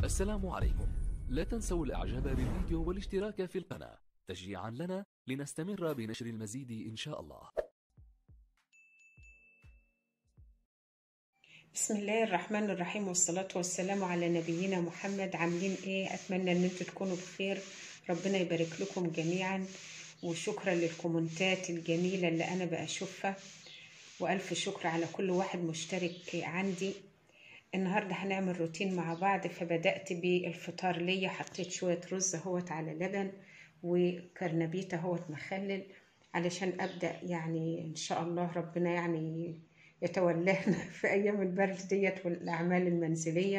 السلام عليكم لا تنسوا الاعجاب بالفيديو والاشتراك في القناة تشجيعا لنا لنستمر بنشر المزيد ان شاء الله بسم الله الرحمن الرحيم والصلاة والسلام على نبينا محمد عاملين ايه اتمنى ان انتوا تكونوا بخير ربنا يبارك لكم جميعا وشكرا للكومنتات الجميلة اللي انا بشوفها والف شكر على كل واحد مشترك عندي النهاردة هنعمل روتين مع بعض فبدأت بالفطار ليا حطيت شوية رز اهوت على لبن وكرنبيت اهوت مخلل علشان أبدأ يعني إن شاء الله ربنا يعني يتولانا في أيام البرد ديت والأعمال المنزلية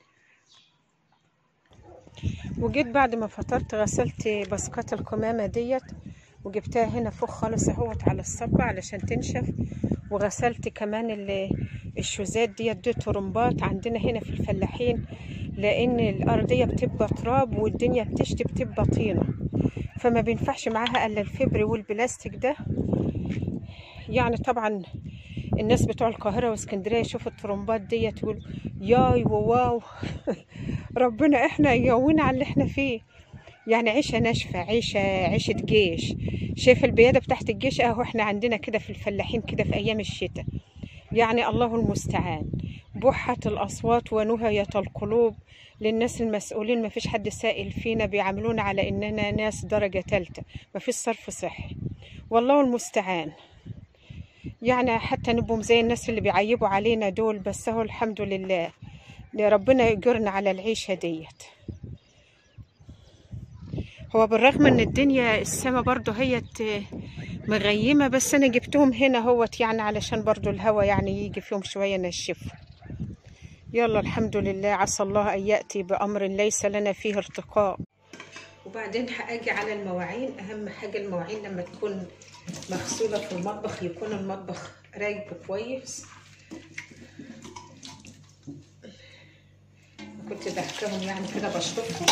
وجيت بعد ما فطرت غسلت باسكات القمامة ديت وجبتها هنا فوق خالص اهوت على الصبة علشان تنشف وغسلت كمان ال- الشوزات ديت دي طرمبات عندنا هنا في الفلاحين لأن الأرضية بتبقى تراب والدنيا بتشتي بتبقى طينة فما بينفعش معاها إلا الفبر والبلاستيك ده يعني طبعا الناس بتوع القاهرة واسكندرية يشوفوا الطرمبات ديت يقول ياي وواو ربنا احنا يقوينا على اللي احنا فيه يعني عيشة ناشفة عيشة عيشة جيش شايف البيادة بتاعت الجيش اهو احنا عندنا كده في الفلاحين كده في ايام الشتاء يعني الله المستعان بحت الأصوات ونهية القلوب للناس المسؤولين ما فيش حد سائل فينا بيعاملونا على إننا ناس درجة تالتة ما فيش صرف صحي والله المستعان يعني حتى نبقوا زي الناس اللي بيعيبوا علينا دول بس هو الحمد لله يا ربنا يجرنا على العيشة ديت هو بالرغم ان الدنيا السما برضو هيت مغيمة بس انا جبتهم هنا هوت يعني علشان برضو الهوا يعني يجي فيهم شوية نشفوا يلا الحمد لله عسى الله ان يأتي بأمر ليس لنا فيه ارتقاء وبعدين هاجي على المواعين اهم حاجة المواعين لما تكون مغسولة في المطبخ يكون المطبخ رايق كويس كنت ضحكهم يعني كده بشطفهم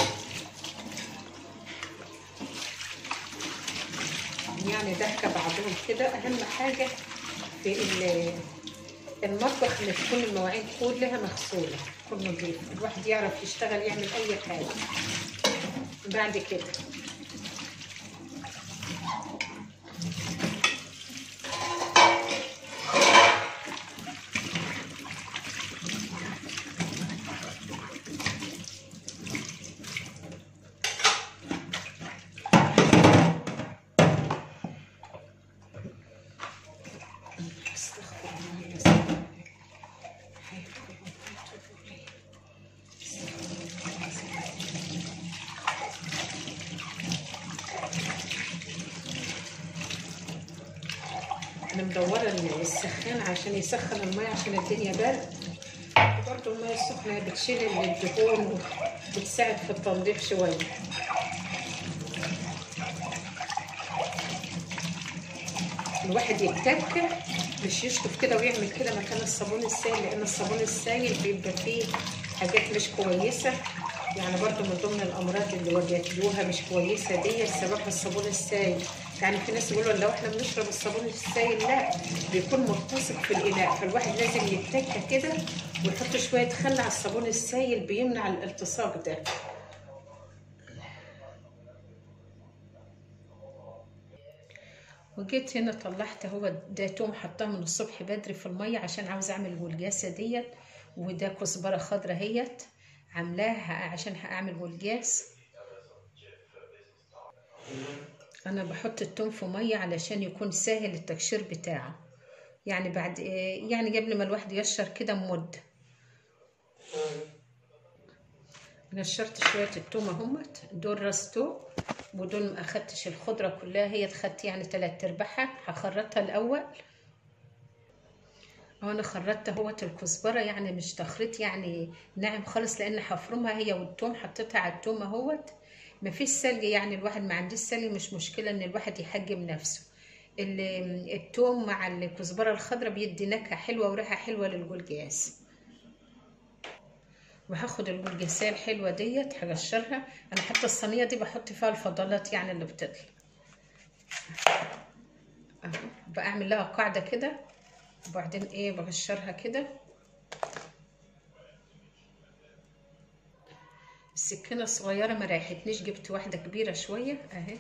يعني ضحكة بعضهم كده أهم حاجة في ال- المطبخ إن تكون المواعين كلها مغسولة تكون نظيفة الواحد يعرف يشتغل يعمل أي حاجة بعد كده استغفر الله العظيم. حياتكم وأتوب إليه. استغفر الله العظيم. انا مدوره السخان عشان يسخن الميه عشان الدنيا برد برضه الميه السخنه بتشيل الدهون وبتساعد في التنظيف شويه الواحد يتك مش يشطف كده ويعمل كده مكان الصابون السائل لان الصابون السائل بيبقى فيه حاجات مش كويسه يعني برضو من ضمن الامراض اللي وجدوها مش كويسه دي سببها الصابون السائل يعني في ناس يقولوا لو احنا بنشرب الصابون السائل لا بيكون ملتصق في الاناء فالواحد لازم يتك كده ويحط شويه خل على الصابون السائل بيمنع الالتصاق ده وجيت هنا طلعت هو ده توم حطاه من الصبح بدري في الميه عشان عاوزه اعمل الولجاسه ديت وده كزبره خضرا هيت عاملاها عشان هعمل ولجاس انا بحط التوم في ميه علشان يكون سهل التقشير بتاعه يعني بعد يعني قبل ما الواحد يقشر كده مده نشرت شوية التوم اهمت دول راس توم ودول ما اخدتش الخضرة كلها هي اتخدت يعني تلات ارباعها هخرطها الاول أهو انا خرطت اهوت الكزبرة يعني مش تخريط يعني ناعم خالص لان هفرمها هي والتوم حطيتها على التوم اهوت مفيش سلق يعني الواحد ما عنديش سلق مش مشكلة ان الواحد يحجم نفسه ال- التوم مع الكزبرة الخضرا بيدي نكهة حلوة وريحة حلوة للجولجاس وهاخد الجلجسيه الحلوه ديت هقشرها انا حتى الصينيه دي بحط فيها الفضلات يعني اللي بتطلع اهو بعمل لها قاعده كده وبعدين ايه بقشرها كده السكينة الصغيرة ما ريحتنيش جبت واحدة كبيرة شوية اهي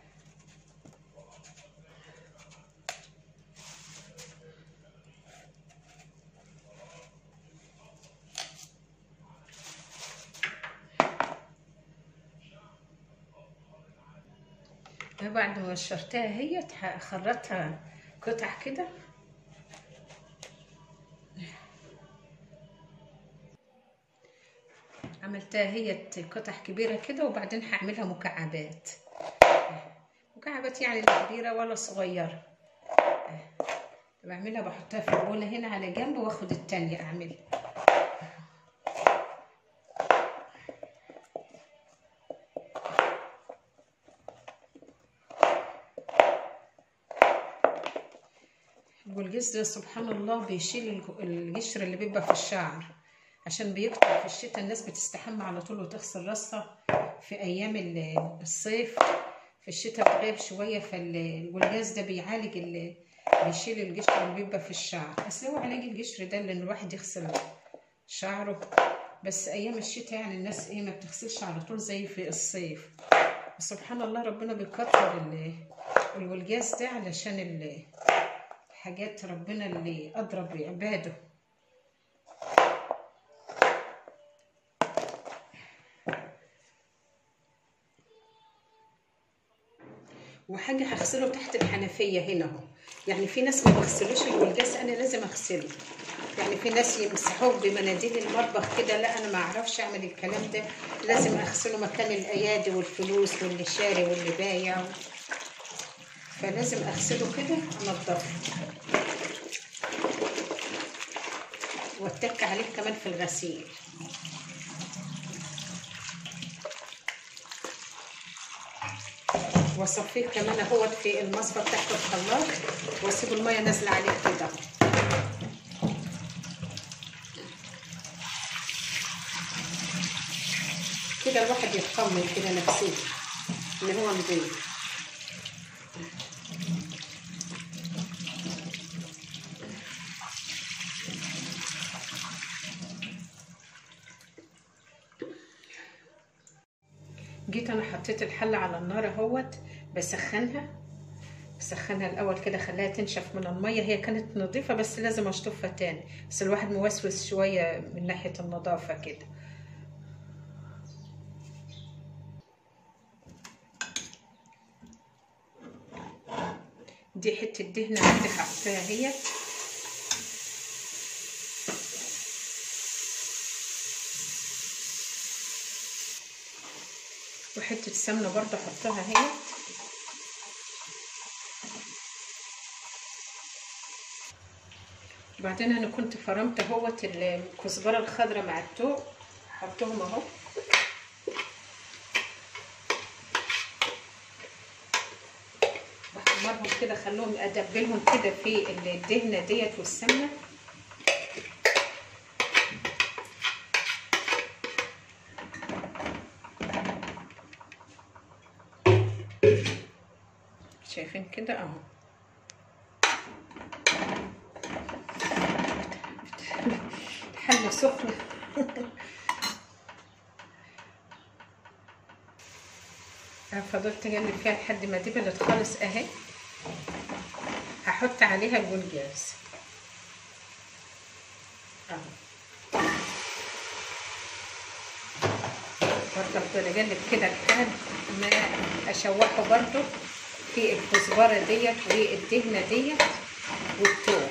بعد ما قشرتها هي خرطها قطع كده عملتها هي قطع كبيرة كده وبعدين هعملها مكعبات مكعبات يعني لا كبيرة ولا صغيرة بعملها بحطها في البولة هنا على جنب واخد التانية اعملها والجز ده سبحان الله بيشيل القشر اللي بيبقى في الشعر عشان بيكتر في الشتاء الناس بتستحمى على طول وتغسل راسها في ايام الصيف في الشتاء بتغيب شويه فالجاز ده بيعالج اللي بيشيل القشر اللي بيبقى في الشعر بس هو علاج القشر ده لان الواحد يغسل شعره بس ايام الشتاء يعني الناس ايه ما بتغسلش على طول زي في الصيف سبحان الله ربنا بيكتر الولجاز ده علشان حاجات ربنا اللي اضرب بعباده وحاجه هغسله تحت الحنفيه هنا اهو يعني في ناس ما بيغسلوش الولجاس انا لازم اغسله يعني في ناس يمسحوه بمناديل المطبخ كده لا انا ما اعرفش اعمل الكلام ده لازم اغسله مكان الايادي والفلوس واللي شاري واللي بايع فلازم اغسله كده انضفه واتك عليه كمان في الغسيل واصفيه كمان اهوت في المصفى تحت الخلاط واسيب الميه نازله عليه كده كده الواحد يطمن كده نفسيا ان هو نضيف جيت انا حطيت الحله على النار اهوت بسخنها بسخنها الاول كده خليها تنشف من الميه هي كانت نظيفه بس لازم اشطفها تاني بس الواحد موسوس شويه من ناحيه النظافه كده دي حته دهنه اللي حطيتها اهي وحته سمنه برضه احطها اهي وبعدين انا كنت فرمت اهوت الكزبره الخضراء مع التوم احطهم اهو بحمرهم كده خلوهم ادبلهم كده في الدهنه ديت والسمنه شايفين كده اهو حله سخنه فضلت اقلب فيها لحد ما دبلت خالص اهي هحط عليها البولجاز اهو برضه افضل اقلب كده لحد ما اشوحه برضه في الكزبره ديت والدهنه ديت والثوم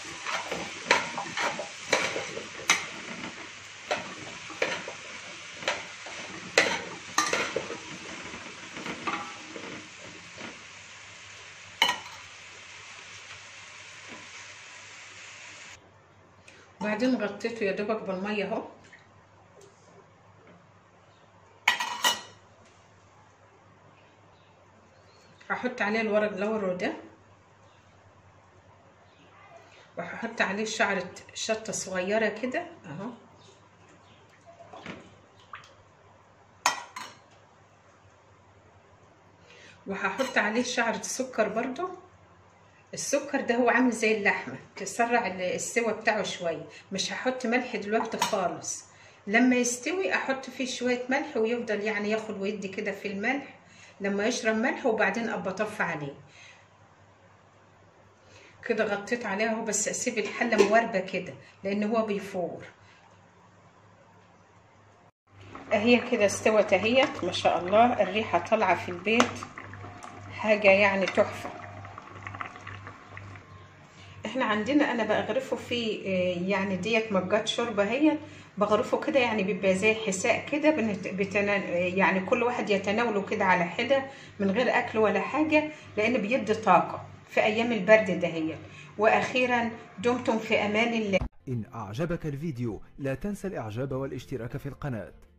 وبعدين غطيته يا دوبك بالميه اهو هحط عليه الورق لورو ده وهحط عليه شعرة شطة صغيرة كده اهو وهحط عليه شعرة سكر برضو السكر ده هو عامل زي اللحمة تسرع السوا بتاعه شوية مش هحط ملح دلوقتي خالص لما يستوي احط فيه شويه ملح ويفضل يعني ياخد ويدي كده في الملح لما يشرب ملح وبعدين ابقى اطفي عليه كده غطيت عليها اهو بس اسيب الحله مواربه كده لان هو بيفور اهي كده استوت اهيت ما شاء الله الريحه طالعه في البيت حاجه يعني تحفه احنا عندنا انا بغرفه في يعني ديت مجات شوربه هي بغرفه كده يعني بيبقى زي حساء كده بتنا... يعني كل واحد يتناوله كده على حده من غير اكل ولا حاجه لان بيدي طاقه في ايام البرد دهيت واخيرا دمتم في امان الله إن أعجبك الفيديو لا تنسى الإعجاب والاشتراك في القناة